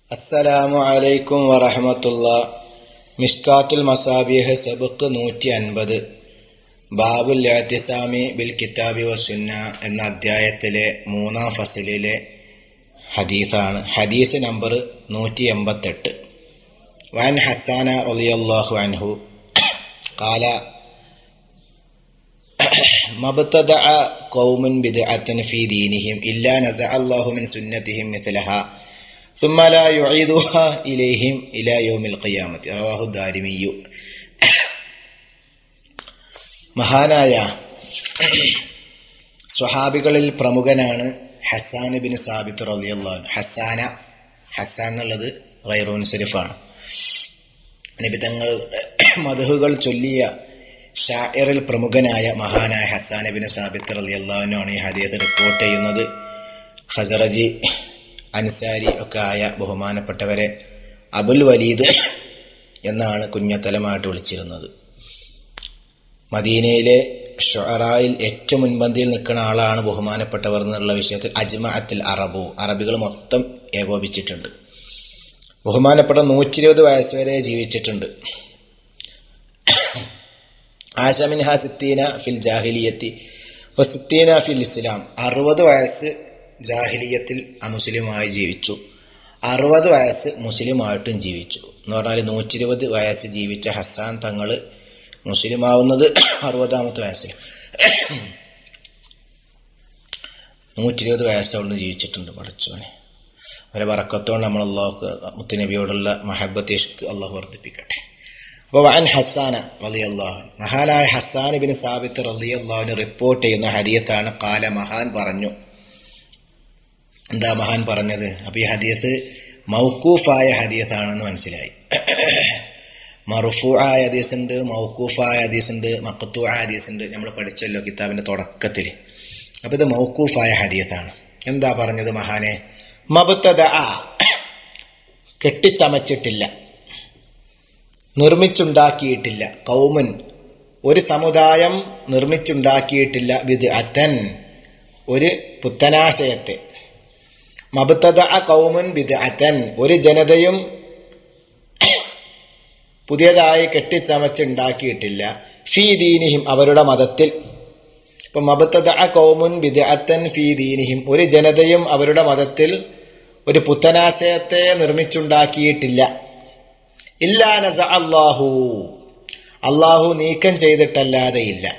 അസ്സലാമു അലൈക്കും വറഹമത്തുള്ള മിഷ്കാത്തുൽ മസാബിഹ് സബുക്ക് നൂറ്റി അൻപത് ബാബുൽ എഹ്തിസാമി ബിൽ കിതാബി വസുന്ന എന്ന അധ്യായത്തിലെ മൂന്നാം ഫസലിലെ ഹദീസാണ് ഹദീസ് നമ്പർ നൂറ്റി എൺപത്തെട്ട് വൻ ഹസാന റളിയല്ലാഹു അൻഹു കാല മബ്തദഅ ഖൗമുൻ ബിദ്അത്തൻ ഫീ ദീനിഹിം ഇല്ലാ നസഅ അല്ലാഹു മിൻ സുന്നതിഹിം മിസ്ലഹാ ثم لا يعيدها إليهم إلى يوم القيامة رواه الدارمي മഹാനായ സ്വഹാബികളിൽ പ്രമുഖനാണ് ഹസാൻ ബിൻ സാബിത്ത് റളിയല്ലാഹു ഹസാന ഹസാൻ എന്നുള്ളത് ഗൈറൂൻ ശരീഫാണ് നബി തങ്ങളുടെ മധുഹുകൾ ചൊല്ലിയ ഷായറിൽ പ്രമുഖനായ മഹാനായ ഹസാൻ ബിൻ സാബിത്ത് റളിയല്ലാഹുവിനാണ് ഈ ഹദീസ് റിപ്പോർട്ട് ചെയ്യുന്നത് ഖസറജി അൻസാരി ഒക്കെ ആയ ബഹുമാനപ്പെട്ടവരെ അബുൽ വലീദ് എന്നാണ് കുഞ്ഞത്തലമായിട്ട് വിളിച്ചിരുന്നത് മദീനയിലെ ഷൊറായിൽ ഏറ്റവും മുൻപന്തിയിൽ നിൽക്കുന്ന ആളാണ് ബഹുമാനപ്പെട്ടവർ എന്നുള്ള വിഷയത്തിൽ അജ്മഅത്തിൽ അറബു അറബികൾ മൊത്തം ഏകോപിച്ചിട്ടുണ്ട് ബഹുമാനപ്പെട്ട നൂറ്റി ഇരുപത് വയസ്സ് വരെ ജീവിച്ചിട്ടുണ്ട് ആശമിൻഹ സിത്തീന ഫിൽ ജാഹിലിയത്തി സിത്തീന ഫിൽ ഇസ്ലാം അറുപത് വയസ്സ് ജാഹിലിയത്തിൽ അമുസ്ലിമായി ജീവിച്ചു അറുപത് വയസ്സ് മുസ്ലിമായിട്ടും ജീവിച്ചു എന്ന് പറഞ്ഞാൽ നൂറ്റി ഇരുപത് വയസ്സ് ജീവിച്ച ഹസാൻ തങ്ങൾ മുസ്ലിമാവുന്നത് അറുപതാമത്തെ വയസ്സിൽ നൂറ്റി ഇരുപത് വയസ്സ് അവിടുന്ന് ജീവിച്ചിട്ടുണ്ട് പഠിച്ചോനെ അവരെ വറക്കത്തോണ്ട് നമ്മൾ അള്ളാഹു മുത്തുനബിയോടുള്ള മഹബത്ത് ഇഷ്ക് അള്ളാഹു വർദ്ധിപ്പിക്കട്ടെ അപ്പോൾ വൻ ഹസാന റലി അള്ളാഹു മഹാനായ ഹസാൻ ബിൻ സാബിത്ത് റലി അള്ളാഹുവിന് റിപ്പോർട്ട് ചെയ്യുന്ന ഹരിയത്താണ് കാല മഹാൻ പറഞ്ഞു എന്താ മഹാൻ പറഞ്ഞത് അപ്പൊ ഈ ഹദീസ് മൗക്കൂഫായ ഹദീസാണെന്ന് മനസ്സിലായി മറുഫു ആയ ഹദീസ് ഉണ്ട് മൗക്കൂഫായ ഹദീസ് ഉണ്ട് മക്കത്തു ആയ ഹദീസ് ഉണ്ട് നമ്മൾ പഠിച്ചല്ലോ കിതാബിന്റെ തുടക്കത്തിൽ അപ്പൊ ഇത് മൗക്കൂഫായ ഹദീസാണ് എന്താ പറഞ്ഞത് മഹാനെ മബത്തത കെട്ടിച്ചമച്ചിട്ടില്ല നിർമ്മിച്ചുണ്ടാക്കിയിട്ടില്ല കൗമൻ ഒരു സമുദായം നിർമ്മിച്ചുണ്ടാക്കിയിട്ടില്ല വിദ് അത്തൻ ഒരു പുത്തനാശയത്തെ മബത്തത കൗമുൻ ബിദ്അത്തൻ ഒരു ജനതയും പുതിയതായി കെട്ടിച്ചമച്ചുണ്ടാക്കിയിട്ടില്ല ഫീ ദീനിഹിം അവരുടെ മതത്തിൽ ഇപ്പൊ മബത്തത കൗമുൻ ബിദ്അത്തൻ ഫീ ദീനിഹിം ഒരു ജനതയും അവരുടെ മതത്തിൽ ഒരു പുത്തനാശയത്തെ നിർമ്മിച്ചുണ്ടാക്കിയിട്ടില്ല ഇല്ലാ നസ അള്ളാഹു അള്ളാഹു നീക്കം ചെയ്തിട്ടല്ലാതെയില്ല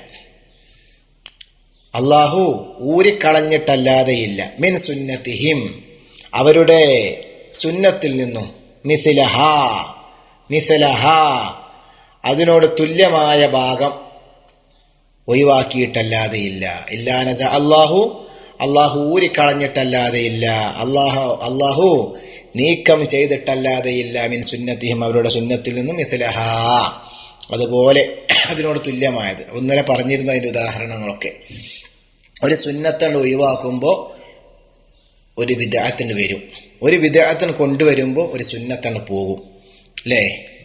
അള്ളാഹു ഊരിക്കളഞ്ഞിട്ടല്ലാതെയില്ല മിൻ സുന്നത്തിഹിം അവരുടെ സുന്നത്തിൽ നിന്നും മിഥിലഹ മിഥിലഹ അതിനോട് തുല്യമായ ഭാഗം ഒഴിവാക്കിയിട്ടല്ലാതെയില്ല ഇല്ലാനസ അള്ളാഹു അള്ളാഹു ഊരിക്കളഞ്ഞിട്ടല്ലാതെയില്ല അള്ളാഹു അള്ളാഹു നീക്കം ചെയ്തിട്ടല്ലാതെയില്ല മിൻ സുന്നത്തിഹിം അവരുടെ സുന്നത്തിൽ നിന്നും മിഥിലഹ അതുപോലെ അതിനോട് തുല്യമായത് ഇന്നലെ പറഞ്ഞിരുന്നു അതിൻ്റെ ഉദാഹരണങ്ങളൊക്കെ ഒരു സുന്നത്തണ്ട് ഒഴിവാക്കുമ്പോൾ ഒരു വിദ്യാർത്ഥന് വരും ഒരു വിദ്യാർത്ഥന് കൊണ്ടുവരുമ്പോൾ ഒരു സുന്നത്തണ്ട് പോകും അല്ലേ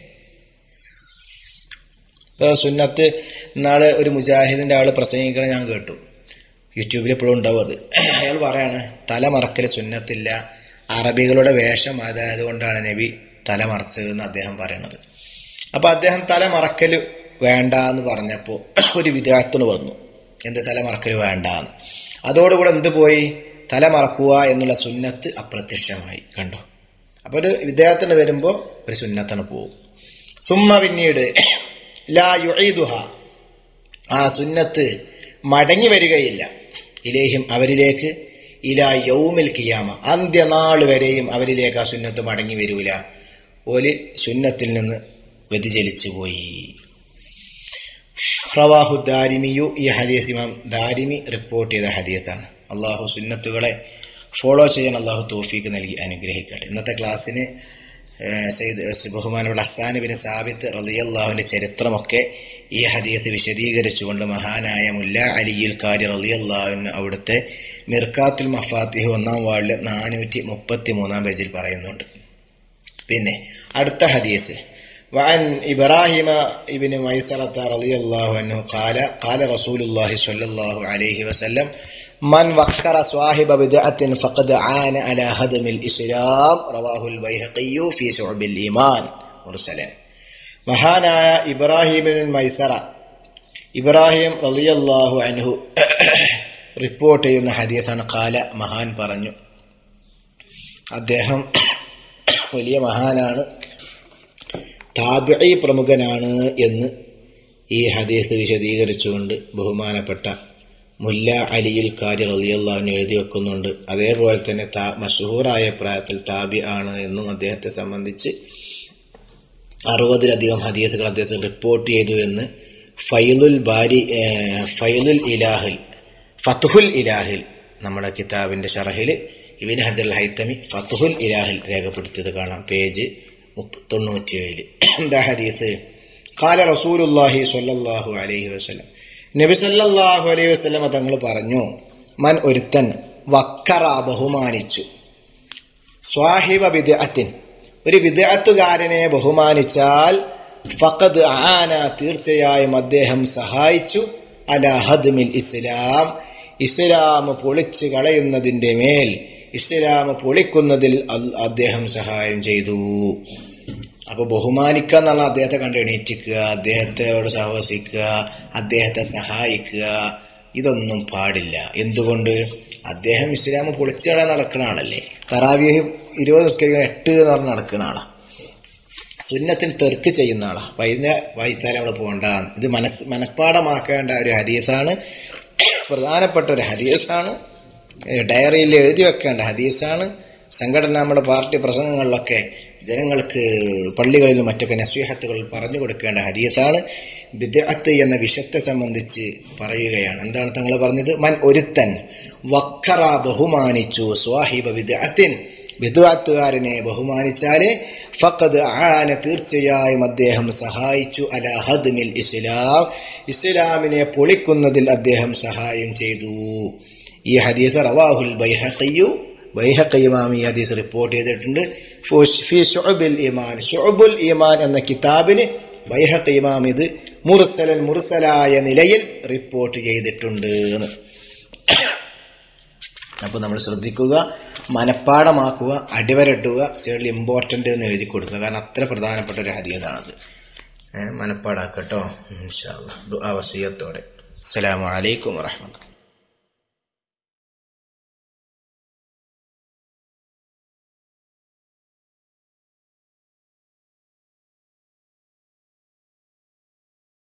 ഇപ്പോൾ സുന്നത്ത് ഇന്നാള് ഒരു മുജാഹിദിൻ്റെ ആൾ പ്രസംഗിക്കണം ഞാൻ കേട്ടു യൂട്യൂബിൽ എപ്പോഴും ഉണ്ടാവും അത് അയാൾ പറയാണ് തലമറക്കൽ സുന്നത്തില്ല അറബികളുടെ വേഷം അതായത് കൊണ്ടാണ് നബി തലമറച്ചതെന്ന് അദ്ദേഹം പറയണത് അപ്പൊ അദ്ദേഹം തലമറക്കൽ വേണ്ട എന്ന് പറഞ്ഞപ്പോൾ ഒരു വിദ്യാർത്ഥിന് വന്നു എന്ത് തലമറക്കൽ വേണ്ട എന്ന് അതോടുകൂടെ എന്ത് പോയി തലമറക്കുക എന്നുള്ള സുന്നത്ത് അപ്രത്യക്ഷമായി കണ്ടോ അപ്പൊ ഒരു വിദ്യാർത്ഥിന് വരുമ്പോൾ ഒരു സുന്നത്തിന് പോകും സുമ്മ പിന്നീട് ലാ യുഹ ആ സുന്നത്ത് മടങ്ങി വരികയില്ല ഇലേഹിം അവരിലേക്ക് ഇലാ യൗമിൽ കിയാമ അന്ത്യനാൾ വരെയും അവരിലേക്ക് ആ സുന്നത്ത് മടങ്ങി വരൂല ഓല് സുന്നത്തിൽ നിന്ന് വ്യതിചലിച്ചു പോയി റവാഹു ദാരിമിയു ഈ ഹദീസ് ഇമാം ദാരിമി റിപ്പോർട്ട് ചെയ്ത ഹദീസാണ് അള്ളാഹു സുന്നത്തുകളെ ഫോളോ ചെയ്യാൻ അള്ളാഹു തോഫീക്ക് നൽകി അനുഗ്രഹിക്കട്ടെ ഇന്നത്തെ ക്ലാസ്സിന് സെയ്ദ് ബഹുമാനുള്ള ഹസാൻ ബിൻ സാബിത്ത് റലിയല്ലാഹുവിൻ്റെ ചരിത്രമൊക്കെ ഈ ഹദീസ് വിശദീകരിച്ചുകൊണ്ട് മഹാനായ മുല്ല അലിയുൽ കാരി റലിയല്ലാഹുവിന് അവിടുത്തെ മിർക്കാത്തുൽ മഫാത്തിഹ് ഒന്നാം വാർഡിൽ നാനൂറ്റി മുപ്പത്തി മൂന്നാം പേജിൽ പറയുന്നുണ്ട് പിന്നെ അടുത്ത ഹദീസ് وعن إبراهيم ابن ميسرة رضي الله عنه قال قال رسول الله صلى الله عليه وسلم മൻ വക്കറ സ്വാഹിബ ബിദ്അത്തിൻ ഫഖദ് ആന അലാ ഹദ്മിൽ ഇസ്ലാം റവാഹുൽ ബൈഹഖിയു ഫീ ശുഅബിൽ ഈമാൻ മുർസലൻ മഹാനായ ഇബ്രാഹിമിൻ മൈസറ ഇബ്രാഹിം റളിയല്ലാഹു അൻഹു റിപ്പോർട്ട് ചെയ്യുന്ന ഹദീസാണ് കാല മഹാൻ പറഞ്ഞു അദ്ദേഹം വലിയ മഹാനാണ് താബിഈ പ്രമുഖനാണ് എന്ന് ഈ ഹദീസ് വിശദീകരിച്ചുകൊണ്ട് ബഹുമാനപ്പെട്ട മുല്ല അലിയിൽ കാരി റളിയല്ലാഹു എഴുതി വെക്കുന്നുണ്ട് അതേപോലെ തന്നെ താ മഷഹൂറായ പ്രായത്തിൽ താബി ആണ് എന്നും അദ്ദേഹത്തെ സംബന്ധിച്ച് അറുപതിലധികം ഹദീസുകൾ അദ്ദേഹം റിപ്പോർട്ട് ചെയ്തു എന്ന് ഫൈലുൽ ബാരി ഫൈലുൽ ഇലാഹിൽ ഫത്തുഹുൽ ഇലാഹിൽ നമ്മുടെ കിതാബിന്റെ ഷറഹിൽ ഇബിൻ ഹജർ ഹൈത്തമി ഫത്തുഹുൽ ഇലാഹിൽ രേഖപ്പെടുത്തിയത് കാണാം പേജ് തൊണ്ണൂറ്റിയേഴ് എന്താ ഹദീസ് കാല റസൂലുല്ലാഹി സ്വല്ലല്ലാഹു അലൈഹി വസല്ലം നബി സല്ലല്ലാഹു അലൈഹി വസല്ലം തങ്ങൾ പറഞ്ഞു മൻ ഒരുത്തൻ വക്കറ ബഹുമാനിച്ചു സ്വാഹിബ വിദ്അത്തിൻ ഒരു വിദ്അത്തുകാരനെ ബഹുമാനിച്ചാൽ ഫഖദ് ആന തീർച്ചയായും അദ്ദേഹം സഹായിച്ചു അല ഹദ്മിൽ ഇസ്ലാം ഇസ്ലാം പൊളിച്ചു കളയുന്നതിന്റെ മേൽ ഇസ്ലാം പൊളിക്കുന്നതിൽ അദ്ദേഹം സഹായം ചെയ്തു അപ്പൊ ബഹുമാനിക്കുക എന്നുള്ള അദ്ദേഹത്തെ കണ്ട് എണീറ്റിക്കുക അദ്ദേഹത്തോട് സഹവസിക്കുക അദ്ദേഹത്തെ സഹായിക്കുക ഇതൊന്നും പാടില്ല എന്തുകൊണ്ട് അദ്ദേഹം ഇസ്ലാം പൊളിച്ചട നടക്കുന്ന ആളല്ലേ തറാവിയ് ഇരുപത് നിസ്കരിക്കുന്ന എട്ട് എന്ന് പറഞ്ഞ് നടക്കുന്ന ആളാ സുന്നത്തിന് തെർക്ക് ചെയ്യുന്ന ആളാ വൈകുന്ന വൈകുന്നേരം നമ്മൾ പോകണ്ട ഇത് മനസ് മനഃപ്പാടമാക്കേണ്ട ഒരു ഹദീസാണ് പ്രധാനപ്പെട്ട ഒരു ഹദീസാണ് ഡയറിയിൽ എഴുതി വെക്കേണ്ട ഹദീസാണ് സംഘടന നമ്മുടെ പാർട്ടി പ്രസംഗങ്ങളിലൊക്കെ ജനങ്ങൾക്ക് പള്ളികളിലും മറ്റൊക്കെ നസ്വീഹത്തുകൾ പറഞ്ഞു കൊടുക്കേണ്ട ഹദീസാണ് ബിദ്അത്ത് എന്ന വിഷയത്തെ സംബന്ധിച്ച് പറയുകയാണ് എന്താണ് തങ്ങൾ പറഞ്ഞത് മൻ ഒരുത്തൻ വക്കറ ബഹുമാനിച്ചു സ്വാഹിബ ബിദ്അത്തിൻ വിദ്വാത്തുകാരനെ ബഹുമാനിച്ചാല് ഫഖദ് ആന തീർച്ചയായും അദ്ദേഹം സഹായിച്ചു അല ഹദ്മിൽ ഇസ്ലാം ഇസ്ലാമിനെ പൊളിക്കുന്നതിൽ അദ്ദേഹം സഹായം ചെയ്തു ഈ ഹദീസ് റവാഹുൽ ബൈഹഖിയു ബൈഹഖി ഇമാം ഈ ഹദീസ് റിപ്പോർട്ട് ചെയ്തിട്ടുണ്ട് ഫി ഷുഅബുൽ ഈമാൻ ഷുഅബുൽ ഈമാൻ എന്ന കിതാബിൽ ബൈഹഖി ഇമാം ഇത് മുർസലൻ മുർസലായ നിലയിൽ റിപ്പോർട്ട് ചെയ്തിട്ടുണ്ട് എന്ന് അപ്പോൾ നമ്മൾ ശ്രദ്ധിക്കുക മനഃപ്പാടമാക്കുക അടിവരട്ടുക സൈഡിൽ ഇമ്പോർട്ടൻ്റ് എന്ന് എഴുതി കൊടുക്കുക കാരണം അത്ര പ്രധാനപ്പെട്ട ഒരു ഹദീതാണത് മനഃപ്പാടാക്കട്ടോ ഇൻഷാ അല്ലാ ദുആ വസിയത്തോടെ അസ്സലാമു അലൈക്കും വറഹ്മത്തുള്ളാഹി